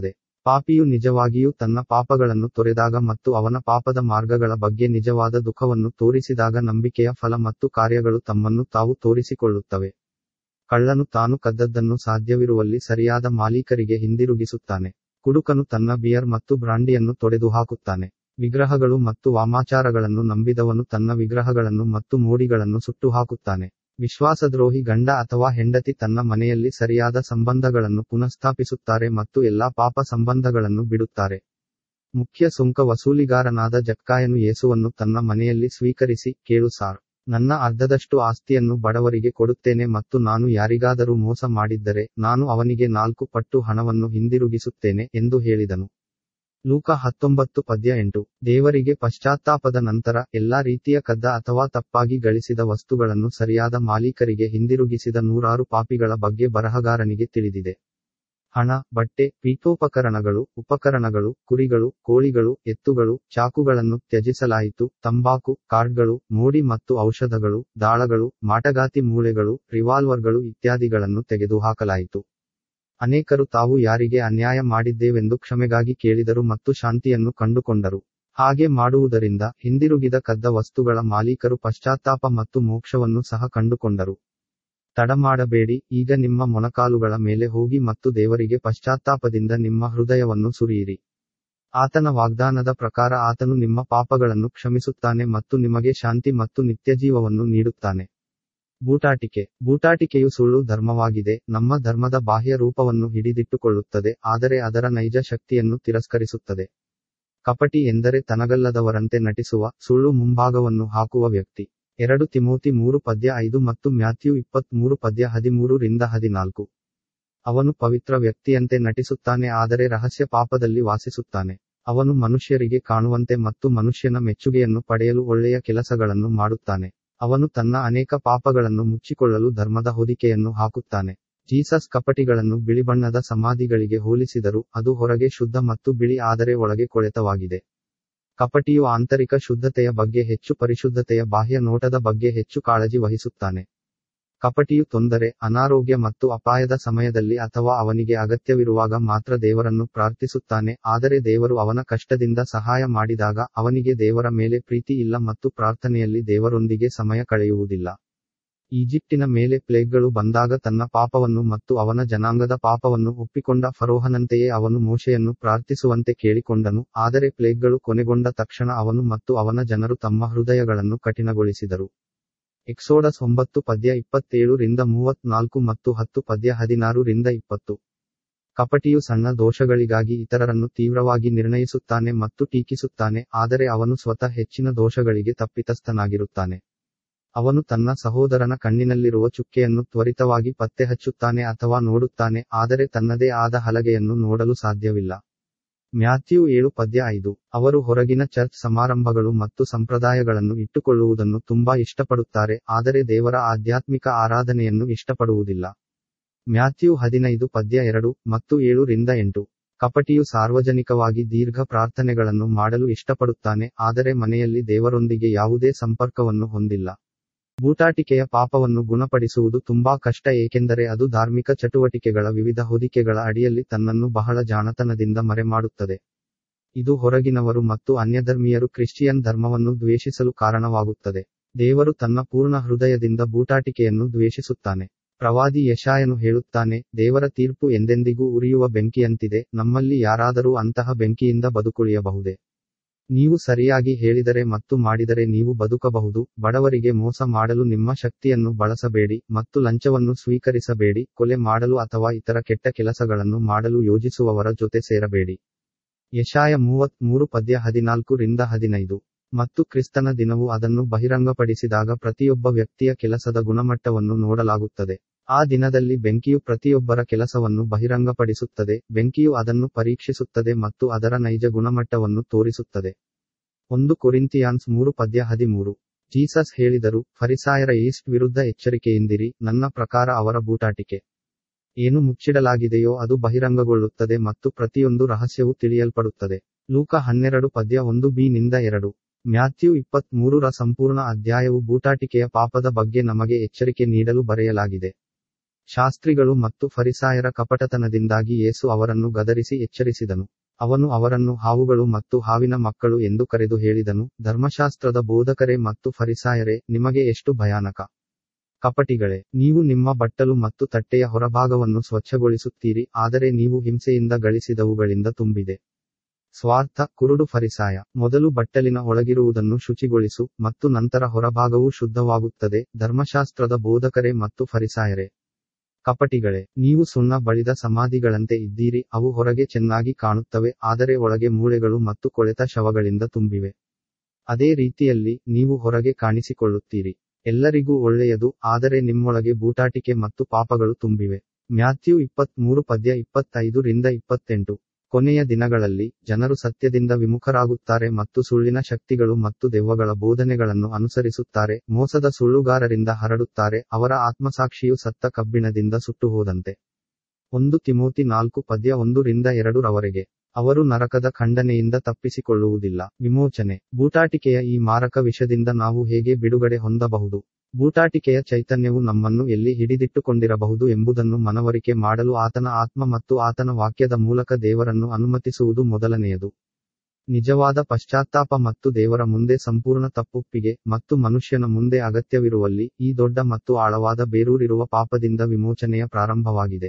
ಪಾಪಿಯು ನಿಜವಾಗಿಯೂ ತನ್ನ ಪಾಪಗಳನ್ನು ತೊರೆದಾಗ ಮತ್ತು ಅವನ ಪಾಪದ ಮಾರ್ಗಗಳ ಬಗ್ಗೆ ನಿಜವಾದ ದುಃಖವನ್ನು ತೋರಿಸಿದಾಗ ನಂಬಿಕೆಯ ಫಲ ಮತ್ತು ಕಾರ್ಯಗಳು ತಮ್ಮನ್ನು ತಾವು ತೋರಿಸಿಕೊಳ್ಳುತ್ತವೆ ಕಳ್ಳನು ತಾನು ಕದ್ದದ್ದನ್ನು ಸಾಧ್ಯವಿರುವಲ್ಲಿ ಸರಿಯಾದ ಮಾಲೀಕರಿಗೆ ಹಿಂದಿರುಗಿಸುತ್ತಾನೆ ಕುಡುಕನು ತನ್ನ ಬಿಯರ್ ಮತ್ತು ಬ್ರಾಂಡಿಯನ್ನು ತೊಡೆದು ಹಾಕುತ್ತಾನೆ ವಿಗ್ರಹಗಳು ಮತ್ತು ವಾಮಾಚಾರಗಳನ್ನು ನಂಬಿದವನು ತನ್ನ ವಿಗ್ರಹಗಳನ್ನು ಮತ್ತು ಮೋಡಿಗಳನ್ನು ಸುಟ್ಟು ಹಾಕುತ್ತಾನೆ ವಿಶ್ವಾಸದ್ರೋಹಿ ಗಂಡ ಅಥವಾ ಹೆಂಡತಿ ತನ್ನ ಮನೆಯಲ್ಲಿ ಸರಿಯಾದ ಸಂಬಂಧಗಳನ್ನು ಪುನಃಸ್ಥಾಪಿಸುತ್ತಾರೆ ಮತ್ತು ಎಲ್ಲಾ ಪಾಪ ಸಂಬಂಧಗಳನ್ನು ಬಿಡುತ್ತಾರೆ ಮುಖ್ಯ ಸುಂಕ ವಸೂಲಿಗಾರನಾದ ಜಕ್ಕಾಯನು ಯೇಸುವನ್ನು ತನ್ನ ಮನೆಯಲ್ಲಿ ಸ್ವೀಕರಿಸಿ ಕೇಳು ಸಾರ್ ನನ್ನ ಅರ್ಧದಷ್ಟು ಆಸ್ತಿಯನ್ನು ಬಡವರಿಗೆ ಕೊಡುತ್ತೇನೆ ಮತ್ತು ನಾನು ಯಾರಿಗಾದರೂ ಮೋಸ ಮಾಡಿದ್ದರೆ ನಾನು ಅವನಿಗೆ ನಾಲ್ಕು ಪಟ್ಟು ಹಣವನ್ನು ಹಿಂದಿರುಗಿಸುತ್ತೇನೆ ಎಂದು ಹೇಳಿದನು ಲೂಕ ಹತ್ತೊಂಬತ್ತು ಪದ್ಯ ಎಂಟು ದೇವರಿಗೆ ಪಶ್ಚಾತ್ತಾಪದ ನಂತರ ಎಲ್ಲಾ ರೀತಿಯ ಕದ್ದ ಅಥವಾ ತಪ್ಪಾಗಿ ಗಳಿಸಿದ ವಸ್ತುಗಳನ್ನು ಸರಿಯಾದ ಮಾಲೀಕರಿಗೆ ಹಿಂದಿರುಗಿಸಿದ ನೂರಾರು ಪಾಪಿಗಳ ಬಗ್ಗೆ ಬರಹಗಾರನಿಗೆ ತಿಳಿದಿದೆ ಹಣ ಬಟ್ಟೆ ಪೀಠೋಪಕರಣಗಳು ಉಪಕರಣಗಳು ಕುರಿಗಳು ಕೋಳಿಗಳು ಎತ್ತುಗಳು ಚಾಕುಗಳನ್ನು ತ್ಯಜಿಸಲಾಯಿತು ತಂಬಾಕು ಕಾರ್ಡ್ಗಳು ಮೋಡಿ ಮತ್ತು ಔಷಧಗಳು ದಾಳಗಳು ಮಾಟಗಾತಿ ಮೂಳೆಗಳು ರಿವಾಲ್ವರ್ಗಳು ಇತ್ಯಾದಿಗಳನ್ನು ತೆಗೆದುಹಾಕಲಾಯಿತು ಅನೇಕರು ತಾವು ಯಾರಿಗೆ ಅನ್ಯಾಯ ಮಾಡಿದ್ದೇವೆಂದು ಕ್ಷಮೆಗಾಗಿ ಕೇಳಿದರು ಮತ್ತು ಶಾಂತಿಯನ್ನು ಕಂಡುಕೊಂಡರು ಹಾಗೆ ಮಾಡುವುದರಿಂದ ಹಿಂದಿರುಗಿದ ಕದ್ದ ವಸ್ತುಗಳ ಮಾಲೀಕರು ಪಶ್ಚಾತ್ತಾಪ ಮತ್ತು ಮೋಕ್ಷವನ್ನು ಸಹ ಕಂಡುಕೊಂಡರು ತಡಮಾಡಬೇಡಿ ಈಗ ನಿಮ್ಮ ಮೊಣಕಾಲುಗಳ ಮೇಲೆ ಹೋಗಿ ಮತ್ತು ದೇವರಿಗೆ ಪಶ್ಚಾತ್ತಾಪದಿಂದ ನಿಮ್ಮ ಹೃದಯವನ್ನು ಸುರಿಯಿರಿ ಆತನ ವಾಗ್ದಾನದ ಪ್ರಕಾರ ಆತನು ನಿಮ್ಮ ಪಾಪಗಳನ್ನು ಕ್ಷಮಿಸುತ್ತಾನೆ ಮತ್ತು ನಿಮಗೆ ಶಾಂತಿ ಮತ್ತು ನಿತ್ಯಜೀವವನ್ನು ನೀಡುತ್ತಾನೆ ಬೂಟಾಟಿಕೆ ಬೂಟಾಟಿಕೆಯು ಸುಳ್ಳು ಧರ್ಮವಾಗಿದೆ ನಮ್ಮ ಧರ್ಮದ ಬಾಹ್ಯ ರೂಪವನ್ನು ಹಿಡಿದಿಟ್ಟುಕೊಳ್ಳುತ್ತದೆ ಆದರೆ ಅದರ ನೈಜ ಶಕ್ತಿಯನ್ನು ತಿರಸ್ಕರಿಸುತ್ತದೆ ಕಪಟಿ ಎಂದರೆ ತನಗಲ್ಲದವರಂತೆ ನಟಿಸುವ ಸುಳ್ಳು ಮುಂಭಾಗವನ್ನು ಹಾಕುವ ವ್ಯಕ್ತಿ ಎರಡು ತಿಮೋತಿ ಮೂರು ಪದ್ಯ ಐದು ಮತ್ತು ಮ್ಯಾಥ್ಯೂ ಇಪ್ಪತ್ತ್ ಮೂರು ಪದ್ಯ ಹದಿಮೂರು ರಿಂದ ಹದಿನಾಲ್ಕು ಅವನು ಪವಿತ್ರ ವ್ಯಕ್ತಿಯಂತೆ ನಟಿಸುತ್ತಾನೆ ಆದರೆ ರಹಸ್ಯ ಪಾಪದಲ್ಲಿ ವಾಸಿಸುತ್ತಾನೆ ಅವನು ಮನುಷ್ಯರಿಗೆ ಕಾಣುವಂತೆ ಮತ್ತು ಮನುಷ್ಯನ ಮೆಚ್ಚುಗೆಯನ್ನು ಪಡೆಯಲು ಒಳ್ಳೆಯ ಕೆಲಸಗಳನ್ನು ಮಾಡುತ್ತಾನೆ ಅವನು ತನ್ನ ಅನೇಕ ಪಾಪಗಳನ್ನು ಮುಚ್ಚಿಕೊಳ್ಳಲು ಧರ್ಮದ ಹೊದಿಕೆಯನ್ನು ಹಾಕುತ್ತಾನೆ ಜೀಸಸ್ ಕಪಟಿಗಳನ್ನು ಬಿಳಿಬಣ್ಣದ ಸಮಾಧಿಗಳಿಗೆ ಹೋಲಿಸಿದರು ಅದು ಹೊರಗೆ ಶುದ್ಧ ಮತ್ತು ಬಿಳಿ ಆದರೆ ಒಳಗೆ ಕೊಳೆತವಾಗಿದೆ ಕಪಟಿಯು ಆಂತರಿಕ ಶುದ್ಧತೆಯ ಬಗ್ಗೆ ಹೆಚ್ಚು ಪರಿಶುದ್ಧತೆಯ ಬಾಹ್ಯ ನೋಟದ ಬಗ್ಗೆ ಹೆಚ್ಚು ಕಾಳಜಿ ವಹಿಸುತ್ತಾನೆ ಕಪಟಿಯು ತೊಂದರೆ ಅನಾರೋಗ್ಯ ಮತ್ತು ಅಪಾಯದ ಸಮಯದಲ್ಲಿ ಅಥವಾ ಅವನಿಗೆ ಅಗತ್ಯವಿರುವಾಗ ಮಾತ್ರ ದೇವರನ್ನು ಪ್ರಾರ್ಥಿಸುತ್ತಾನೆ ಆದರೆ ದೇವರು ಅವನ ಕಷ್ಟದಿಂದ ಸಹಾಯ ಮಾಡಿದಾಗ ಅವನಿಗೆ ದೇವರ ಮೇಲೆ ಪ್ರೀತಿ ಇಲ್ಲ ಮತ್ತು ಪ್ರಾರ್ಥನೆಯಲ್ಲಿ ದೇವರೊಂದಿಗೆ ಸಮಯ ಕಳೆಯುವುದಿಲ್ಲ ಈಜಿಪ್ಟಿನ ಮೇಲೆ ಪ್ಲೇಗ್ಗಳು ಬಂದಾಗ ತನ್ನ ಪಾಪವನ್ನು ಮತ್ತು ಅವನ ಜನಾಂಗದ ಪಾಪವನ್ನು ಒಪ್ಪಿಕೊಂಡ ಫರೋಹನಂತೆಯೇ ಅವನು ಮೋಶೆಯನ್ನು ಪ್ರಾರ್ಥಿಸುವಂತೆ ಕೇಳಿಕೊಂಡನು ಆದರೆ ಪ್ಲೇಗ್ಗಳು ಕೊನೆಗೊಂಡ ತಕ್ಷಣ ಅವನು ಮತ್ತು ಅವನ ಜನರು ತಮ್ಮ ಹೃದಯಗಳನ್ನು ಕಠಿಣಗೊಳಿಸಿದರು ಎಕ್ಸೋಡಸ್ ಒಂಬತ್ತು ಪದ್ಯ ಇಪ್ಪತ್ತೇಳು ರಿಂದ ಮೂವತ್ನಾಲ್ಕು ಮತ್ತು ಹತ್ತು ಪದ್ಯ ಹದಿನಾರು ರಿಂದ ಇಪ್ಪತ್ತು ಕಪಟಿಯು ಸಣ್ಣ ದೋಷಗಳಿಗಾಗಿ ಇತರರನ್ನು ತೀವ್ರವಾಗಿ ನಿರ್ಣಯಿಸುತ್ತಾನೆ ಮತ್ತು ಟೀಕಿಸುತ್ತಾನೆ ಆದರೆ ಅವನು ಸ್ವತಃ ಹೆಚ್ಚಿನ ದೋಷಗಳಿಗೆ ತಪ್ಪಿತಸ್ಥನಾಗಿರುತ್ತಾನೆ ಅವನು ತನ್ನ ಸಹೋದರನ ಕಣ್ಣಿನಲ್ಲಿರುವ ಚುಕ್ಕೆಯನ್ನು ತ್ವರಿತವಾಗಿ ಪತ್ತೆಹಚ್ಚುತ್ತಾನೆ ಅಥವಾ ನೋಡುತ್ತಾನೆ ಆದರೆ ತನ್ನದೇ ಆದ ಹಲಗೆಯನ್ನು ನೋಡಲು ಸಾಧ್ಯವಿಲ್ಲ ಮ್ಯಾಥ್ಯೂ ಏಳು ಪದ್ಯ ಐದು ಅವರು ಹೊರಗಿನ ಚರ್ಚ್ ಸಮಾರಂಭಗಳು ಮತ್ತು ಸಂಪ್ರದಾಯಗಳನ್ನು ಇಟ್ಟುಕೊಳ್ಳುವುದನ್ನು ತುಂಬಾ ಇಷ್ಟಪಡುತ್ತಾರೆ ಆದರೆ ದೇವರ ಆಧ್ಯಾತ್ಮಿಕ ಆರಾಧನೆಯನ್ನು ಇಷ್ಟಪಡುವುದಿಲ್ಲ ಮ್ಯಾಥ್ಯೂ ಹದಿನೈದು ಪದ್ಯ ಎರಡು ಮತ್ತು ಏಳು ರಿಂದ ಎಂಟು ಕಪಟಿಯು ಸಾರ್ವಜನಿಕವಾಗಿ ದೀರ್ಘ ಪ್ರಾರ್ಥನೆಗಳನ್ನು ಮಾಡಲು ಇಷ್ಟಪಡುತ್ತಾನೆ ಆದರೆ ಮನೆಯಲ್ಲಿ ದೇವರೊಂದಿಗೆ ಯಾವುದೇ ಸಂಪರ್ಕವನ್ನು ಹೊಂದಿಲ್ಲ ಬೂಟಾಟಿಕೆಯ ಪಾಪವನ್ನು ಗುಣಪಡಿಸುವುದು ತುಂಬಾ ಕಷ್ಟ ಏಕೆಂದರೆ ಅದು ಧಾರ್ಮಿಕ ಚಟುವಟಿಕೆಗಳ ವಿವಿಧ ಹೊದಿಕೆಗಳ ಅಡಿಯಲ್ಲಿ ತನ್ನನ್ನು ಬಹಳ ಜಾಣತನದಿಂದ ಮರೆಮಾಡುತ್ತದೆ ಇದು ಹೊರಗಿನವರು ಮತ್ತು ಅನ್ಯಧರ್ಮೀಯರು ಕ್ರಿಶ್ಚಿಯನ್ ಧರ್ಮವನ್ನು ದ್ವೇಷಿಸಲು ಕಾರಣವಾಗುತ್ತದೆ ದೇವರು ತನ್ನ ಪೂರ್ಣ ಹೃದಯದಿಂದ ಬೂಟಾಟಿಕೆಯನ್ನು ದ್ವೇಷಿಸುತ್ತಾನೆ ಪ್ರವಾದಿ ಯಶಾಯನು ಹೇಳುತ್ತಾನೆ ದೇವರ ತೀರ್ಪು ಎಂದೆಂದಿಗೂ ಉರಿಯುವ ಬೆಂಕಿಯಂತಿದೆ ನಮ್ಮಲ್ಲಿ ಯಾರಾದರೂ ಅಂತಹ ಬೆಂಕಿಯಿಂದ ಬದುಕುಳಿಯಬಹುದೇ ನೀವು ಸರಿಯಾಗಿ ಹೇಳಿದರೆ ಮತ್ತು ಮಾಡಿದರೆ ನೀವು ಬದುಕಬಹುದು ಬಡವರಿಗೆ ಮೋಸ ಮಾಡಲು ನಿಮ್ಮ ಶಕ್ತಿಯನ್ನು ಬಳಸಬೇಡಿ ಮತ್ತು ಲಂಚವನ್ನು ಸ್ವೀಕರಿಸಬೇಡಿ ಕೊಲೆ ಮಾಡಲು ಅಥವಾ ಇತರ ಕೆಟ್ಟ ಕೆಲಸಗಳನ್ನು ಮಾಡಲು ಯೋಜಿಸುವವರ ಜೊತೆ ಸೇರಬೇಡಿ ಯಶಾಯ ಮೂವತ್ತ್ ಮೂರು ಪದ್ಯ ಹದಿನಾಲ್ಕು ರಿಂದ ಹದಿನೈದು ಮತ್ತು ಕ್ರಿಸ್ತನ ದಿನವು ಅದನ್ನು ಬಹಿರಂಗಪಡಿಸಿದಾಗ ಪ್ರತಿಯೊಬ್ಬ ವ್ಯಕ್ತಿಯ ಕೆಲಸದ ಗುಣಮಟ್ಟವನ್ನು ನೋಡಲಾಗುತ್ತದೆ ಆ ದಿನದಲ್ಲಿ ಬೆಂಕಿಯು ಪ್ರತಿಯೊಬ್ಬರ ಕೆಲಸವನ್ನು ಬಹಿರಂಗಪಡಿಸುತ್ತದೆ ಬೆಂಕಿಯು ಅದನ್ನು ಪರೀಕ್ಷಿಸುತ್ತದೆ ಮತ್ತು ಅದರ ನೈಜ ಗುಣಮಟ್ಟವನ್ನು ತೋರಿಸುತ್ತದೆ ಒಂದು ಕೊರಿಂತಿಯಾನ್ಸ್ ಮೂರು ಪದ್ಯ ಹದಿಮೂರು ಜೀಸಸ್ ಹೇಳಿದರು ಫರಿಸಾಯರ ಈಸ್ಟ್ ವಿರುದ್ಧ ಎಚ್ಚರಿಕೆಯಿಂದಿರಿ ನನ್ನ ಪ್ರಕಾರ ಅವರ ಬೂಟಾಟಿಕೆ ಏನು ಮುಚ್ಚಿಡಲಾಗಿದೆಯೋ ಅದು ಬಹಿರಂಗಗೊಳ್ಳುತ್ತದೆ ಮತ್ತು ಪ್ರತಿಯೊಂದು ರಹಸ್ಯವು ತಿಳಿಯಲ್ಪಡುತ್ತದೆ ಲೂಕ ಹನ್ನೆರಡು ಪದ್ಯ ಒಂದು ಬಿ ನಿಂದ ಎರಡು ಮ್ಯಾಥ್ಯೂ ಇಪ್ಪತ್ತ್ ಮೂರರ ಸಂಪೂರ್ಣ ಅಧ್ಯಾಯವು ಬೂಟಾಟಿಕೆಯ ಪಾಪದ ಬಗ್ಗೆ ನಮಗೆ ಎಚ್ಚರಿಕೆ ನೀಡಲು ಬರೆಯಲಾಗಿದೆ ಶಾಸ್ತ್ರಿಗಳು ಮತ್ತು ಫರಿಸಾಯರ ಕಪಟತನದಿಂದಾಗಿ ಯೇಸು ಅವರನ್ನು ಗದರಿಸಿ ಎಚ್ಚರಿಸಿದನು ಅವನು ಅವರನ್ನು ಹಾವುಗಳು ಮತ್ತು ಹಾವಿನ ಮಕ್ಕಳು ಎಂದು ಕರೆದು ಹೇಳಿದನು ಧರ್ಮಶಾಸ್ತ್ರದ ಬೋಧಕರೇ ಮತ್ತು ಫರಿಸಾಯರೇ ನಿಮಗೆ ಎಷ್ಟು ಭಯಾನಕ ಕಪಟಿಗಳೇ ನೀವು ನಿಮ್ಮ ಬಟ್ಟಲು ಮತ್ತು ತಟ್ಟೆಯ ಹೊರಭಾಗವನ್ನು ಸ್ವಚ್ಛಗೊಳಿಸುತ್ತೀರಿ ಆದರೆ ನೀವು ಹಿಂಸೆಯಿಂದ ಗಳಿಸಿದವುಗಳಿಂದ ತುಂಬಿದೆ ಸ್ವಾರ್ಥ ಕುರುಡು ಫರಿಸಾಯ ಮೊದಲು ಬಟ್ಟಲಿನ ಒಳಗಿರುವುದನ್ನು ಶುಚಿಗೊಳಿಸು ಮತ್ತು ನಂತರ ಹೊರಭಾಗವೂ ಶುದ್ಧವಾಗುತ್ತದೆ ಧರ್ಮಶಾಸ್ತ್ರದ ಬೋಧಕರೇ ಮತ್ತು ಫರಿಸಾಯರೇ ಕಪಟಿಗಳೇ ನೀವು ಸುಣ್ಣ ಬಳಿದ ಸಮಾಧಿಗಳಂತೆ ಇದ್ದೀರಿ ಅವು ಹೊರಗೆ ಚೆನ್ನಾಗಿ ಕಾಣುತ್ತವೆ ಆದರೆ ಒಳಗೆ ಮೂಳೆಗಳು ಮತ್ತು ಕೊಳೆತ ಶವಗಳಿಂದ ತುಂಬಿವೆ ಅದೇ ರೀತಿಯಲ್ಲಿ ನೀವು ಹೊರಗೆ ಕಾಣಿಸಿಕೊಳ್ಳುತ್ತೀರಿ ಎಲ್ಲರಿಗೂ ಒಳ್ಳೆಯದು ಆದರೆ ನಿಮ್ಮೊಳಗೆ ಬೂಟಾಟಿಕೆ ಮತ್ತು ಪಾಪಗಳು ತುಂಬಿವೆ ಮ್ಯಾಥ್ಯೂ ಇಪ್ಪತ್ಮೂರು ಪದ್ಯ ಇಪ್ಪತ್ತೈದು ರಿಂದ ಇಪ್ಪತ್ತೆಂಟು ಕೊನೆಯ ದಿನಗಳಲ್ಲಿ ಜನರು ಸತ್ಯದಿಂದ ವಿಮುಖರಾಗುತ್ತಾರೆ ಮತ್ತು ಸುಳ್ಳಿನ ಶಕ್ತಿಗಳು ಮತ್ತು ದೆವ್ವಗಳ ಬೋಧನೆಗಳನ್ನು ಅನುಸರಿಸುತ್ತಾರೆ ಮೋಸದ ಸುಳ್ಳುಗಾರರಿಂದ ಹರಡುತ್ತಾರೆ ಅವರ ಆತ್ಮಸಾಕ್ಷಿಯು ಸತ್ತ ಕಬ್ಬಿಣದಿಂದ ಸುಟ್ಟುಹೋದಂತೆ ಒಂದು ತಿಮೋತಿ ನಾಲ್ಕು ಪದ್ಯ ಒಂದು ರಿಂದ ಎರಡು ರವರೆಗೆ ಅವರು ನರಕದ ಖಂಡನೆಯಿಂದ ತಪ್ಪಿಸಿಕೊಳ್ಳುವುದಿಲ್ಲ ವಿಮೋಚನೆ ಬೂಟಾಟಿಕೆಯ ಈ ಮಾರಕ ವಿಷದಿಂದ ನಾವು ಹೇಗೆ ಬಿಡುಗಡೆ ಹೊಂದಬಹುದು ಬೂಟಾಟಿಕೆಯ ಚೈತನ್ಯವು ನಮ್ಮನ್ನು ಎಲ್ಲಿ ಹಿಡಿದಿಟ್ಟುಕೊಂಡಿರಬಹುದು ಎಂಬುದನ್ನು ಮನವರಿಕೆ ಮಾಡಲು ಆತನ ಆತ್ಮ ಮತ್ತು ಆತನ ವಾಕ್ಯದ ಮೂಲಕ ದೇವರನ್ನು ಅನುಮತಿಸುವುದು ಮೊದಲನೆಯದು ನಿಜವಾದ ಪಶ್ಚಾತ್ತಾಪ ಮತ್ತು ದೇವರ ಮುಂದೆ ಸಂಪೂರ್ಣ ತಪ್ಪೊಪ್ಪಿಗೆ ಮತ್ತು ಮನುಷ್ಯನ ಮುಂದೆ ಅಗತ್ಯವಿರುವಲ್ಲಿ ಈ ದೊಡ್ಡ ಮತ್ತು ಆಳವಾದ ಬೇರೂರಿರುವ ಪಾಪದಿಂದ ವಿಮೋಚನೆಯ ಪ್ರಾರಂಭವಾಗಿದೆ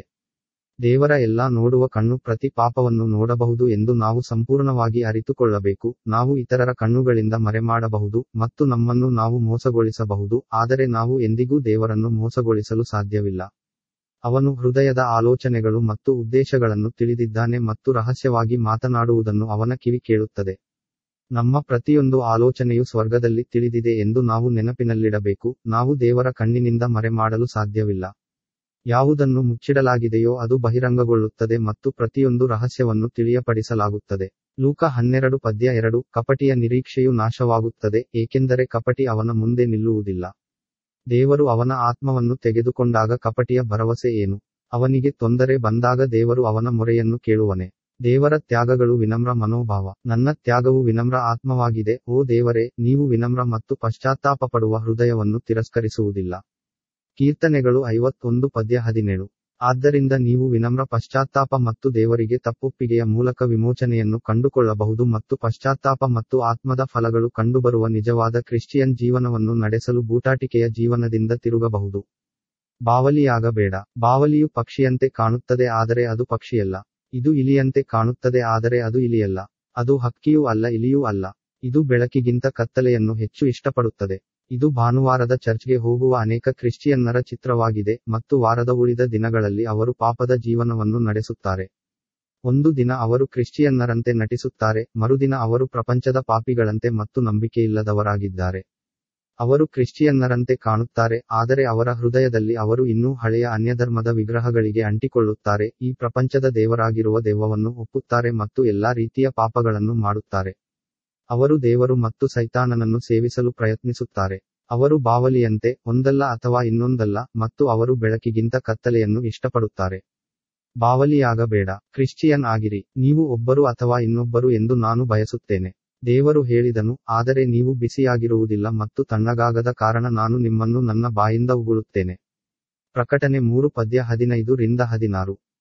ದೇವರ ಎಲ್ಲಾ ನೋಡುವ ಕಣ್ಣು ಪ್ರತಿ ಪಾಪವನ್ನು ನೋಡಬಹುದು ಎಂದು ನಾವು ಸಂಪೂರ್ಣವಾಗಿ ಅರಿತುಕೊಳ್ಳಬೇಕು ನಾವು ಇತರರ ಕಣ್ಣುಗಳಿಂದ ಮರೆಮಾಡಬಹುದು ಮತ್ತು ನಮ್ಮನ್ನು ನಾವು ಮೋಸಗೊಳಿಸಬಹುದು ಆದರೆ ನಾವು ಎಂದಿಗೂ ದೇವರನ್ನು ಮೋಸಗೊಳಿಸಲು ಸಾಧ್ಯವಿಲ್ಲ ಅವನು ಹೃದಯದ ಆಲೋಚನೆಗಳು ಮತ್ತು ಉದ್ದೇಶಗಳನ್ನು ತಿಳಿದಿದ್ದಾನೆ ಮತ್ತು ರಹಸ್ಯವಾಗಿ ಮಾತನಾಡುವುದನ್ನು ಅವನ ಕಿವಿ ಕೇಳುತ್ತದೆ ನಮ್ಮ ಪ್ರತಿಯೊಂದು ಆಲೋಚನೆಯು ಸ್ವರ್ಗದಲ್ಲಿ ತಿಳಿದಿದೆ ಎಂದು ನಾವು ನೆನಪಿನಲ್ಲಿಡಬೇಕು ನಾವು ದೇವರ ಕಣ್ಣಿನಿಂದ ಮರೆಮಾಡಲು ಸಾಧ್ಯವಿಲ್ಲ ಯಾವುದನ್ನು ಮುಚ್ಚಿಡಲಾಗಿದೆಯೋ ಅದು ಬಹಿರಂಗಗೊಳ್ಳುತ್ತದೆ ಮತ್ತು ಪ್ರತಿಯೊಂದು ರಹಸ್ಯವನ್ನು ತಿಳಿಯಪಡಿಸಲಾಗುತ್ತದೆ ಲೂಕ ಹನ್ನೆರಡು ಪದ್ಯ ಎರಡು ಕಪಟಿಯ ನಿರೀಕ್ಷೆಯು ನಾಶವಾಗುತ್ತದೆ ಏಕೆಂದರೆ ಕಪಟಿ ಅವನ ಮುಂದೆ ನಿಲ್ಲುವುದಿಲ್ಲ ದೇವರು ಅವನ ಆತ್ಮವನ್ನು ತೆಗೆದುಕೊಂಡಾಗ ಕಪಟಿಯ ಭರವಸೆ ಏನು ಅವನಿಗೆ ತೊಂದರೆ ಬಂದಾಗ ದೇವರು ಅವನ ಮೊರೆಯನ್ನು ಕೇಳುವನೆ ದೇವರ ತ್ಯಾಗಗಳು ವಿನಮ್ರ ಮನೋಭಾವ ನನ್ನ ತ್ಯಾಗವು ವಿನಮ್ರ ಆತ್ಮವಾಗಿದೆ ಓ ದೇವರೇ ನೀವು ವಿನಮ್ರ ಮತ್ತು ಪಶ್ಚಾತ್ತಾಪ ಪಡುವ ಹೃದಯವನ್ನು ತಿರಸ್ಕರಿಸುವುದಿಲ್ಲ ಕೀರ್ತನೆಗಳು ಐವತ್ತೊಂದು ಪದ್ಯ ಹದಿನೇಳು ಆದ್ದರಿಂದ ನೀವು ವಿನಮ್ರ ಪಶ್ಚಾತ್ತಾಪ ಮತ್ತು ದೇವರಿಗೆ ತಪ್ಪೊಪ್ಪಿಗೆಯ ಮೂಲಕ ವಿಮೋಚನೆಯನ್ನು ಕಂಡುಕೊಳ್ಳಬಹುದು ಮತ್ತು ಪಶ್ಚಾತ್ತಾಪ ಮತ್ತು ಆತ್ಮದ ಫಲಗಳು ಕಂಡುಬರುವ ನಿಜವಾದ ಕ್ರಿಶ್ಚಿಯನ್ ಜೀವನವನ್ನು ನಡೆಸಲು ಬೂಟಾಟಿಕೆಯ ಜೀವನದಿಂದ ತಿರುಗಬಹುದು ಬಾವಲಿಯಾಗಬೇಡ ಬಾವಲಿಯು ಪಕ್ಷಿಯಂತೆ ಕಾಣುತ್ತದೆ ಆದರೆ ಅದು ಪಕ್ಷಿಯಲ್ಲ ಇದು ಇಲಿಯಂತೆ ಕಾಣುತ್ತದೆ ಆದರೆ ಅದು ಇಲಿಯಲ್ಲ ಅದು ಹಕ್ಕಿಯೂ ಅಲ್ಲ ಇಲಿಯೂ ಅಲ್ಲ ಇದು ಬೆಳಕಿಗಿಂತ ಕತ್ತಲೆಯನ್ನು ಹೆಚ್ಚು ಇಷ್ಟಪಡುತ್ತದೆ ಇದು ಭಾನುವಾರದ ಚರ್ಚ್ಗೆ ಹೋಗುವ ಅನೇಕ ಕ್ರಿಶ್ಚಿಯನ್ನರ ಚಿತ್ರವಾಗಿದೆ ಮತ್ತು ವಾರದ ಉಳಿದ ದಿನಗಳಲ್ಲಿ ಅವರು ಪಾಪದ ಜೀವನವನ್ನು ನಡೆಸುತ್ತಾರೆ ಒಂದು ದಿನ ಅವರು ಕ್ರಿಶ್ಚಿಯನ್ನರಂತೆ ನಟಿಸುತ್ತಾರೆ ಮರುದಿನ ಅವರು ಪ್ರಪಂಚದ ಪಾಪಿಗಳಂತೆ ಮತ್ತು ನಂಬಿಕೆಯಿಲ್ಲದವರಾಗಿದ್ದಾರೆ ಅವರು ಕ್ರಿಶ್ಚಿಯನ್ನರಂತೆ ಕಾಣುತ್ತಾರೆ ಆದರೆ ಅವರ ಹೃದಯದಲ್ಲಿ ಅವರು ಇನ್ನೂ ಹಳೆಯ ಅನ್ಯಧರ್ಮದ ವಿಗ್ರಹಗಳಿಗೆ ಅಂಟಿಕೊಳ್ಳುತ್ತಾರೆ ಈ ಪ್ರಪಂಚದ ದೇವರಾಗಿರುವ ದೆವ್ವವನ್ನು ಒಪ್ಪುತ್ತಾರೆ ಮತ್ತು ಎಲ್ಲಾ ರೀತಿಯ ಪಾಪಗಳನ್ನು ಮಾಡುತ್ತಾರೆ ಅವರು ದೇವರು ಮತ್ತು ಸೈತಾನನನ್ನು ಸೇವಿಸಲು ಪ್ರಯತ್ನಿಸುತ್ತಾರೆ ಅವರು ಬಾವಲಿಯಂತೆ ಒಂದಲ್ಲ ಅಥವಾ ಇನ್ನೊಂದಲ್ಲ ಮತ್ತು ಅವರು ಬೆಳಕಿಗಿಂತ ಕತ್ತಲೆಯನ್ನು ಇಷ್ಟಪಡುತ್ತಾರೆ ಬಾವಲಿಯಾಗಬೇಡ ಕ್ರಿಶ್ಚಿಯನ್ ಆಗಿರಿ ನೀವು ಒಬ್ಬರು ಅಥವಾ ಇನ್ನೊಬ್ಬರು ಎಂದು ನಾನು ಬಯಸುತ್ತೇನೆ ದೇವರು ಹೇಳಿದನು ಆದರೆ ನೀವು ಬಿಸಿಯಾಗಿರುವುದಿಲ್ಲ ಮತ್ತು ತಣ್ಣಗಾಗದ ಕಾರಣ ನಾನು ನಿಮ್ಮನ್ನು ನನ್ನ ಬಾಯಿಂದ ಉಗುಳುತ್ತೇನೆ ಪ್ರಕಟಣೆ ಮೂರು ಪದ್ಯ ಹದಿನೈದು ರಿಂದ ಹದಿನಾರು